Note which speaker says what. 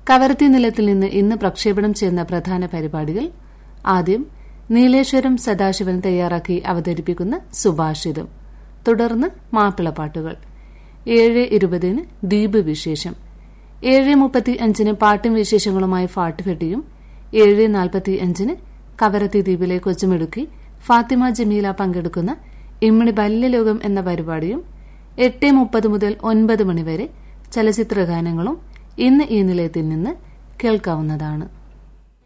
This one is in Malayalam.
Speaker 1: കവർത്തി നിലത്തിൽ നിന്ന് ഇന്ന് പ്രക്ഷേപണം ചെയ്യുന്ന പ്രധാന പരിപാടികൾ ആദ്യം നീലേശ്വരം സദാശിവൻ തയ്യാറാക്കി അവതരിപ്പിക്കുന്ന സുഭാഷിതം തുടർന്ന് മാപ്പിളപ്പാട്ടുകൾ ഏഴ് ഇരുപതിന് ദ്വീപ് വിശേഷം ഏഴ് മുപ്പത്തി അഞ്ചിന് പാട്ടും വിശേഷങ്ങളുമായി ഫാട്ടുഫെട്ടിയും ഏഴ് നാൽപ്പത്തി അഞ്ചിന് കവരത്തി ദ്വീപിലെ കൊച്ചുമിടുക്കി ഫാത്തിമ ജമീല പങ്കെടുക്കുന്ന ഇമ്മണി ബാല്യലോകം എന്ന പരിപാടിയും എട്ട് മുപ്പത് മുതൽ ഒൻപത് മണിവരെ ചലച്ചിത്ര ഗാനങ്ങളും ഇന്ന് ഈ നിലയത്തിൽ നിന്ന് കേൾക്കാവുന്നതാണ്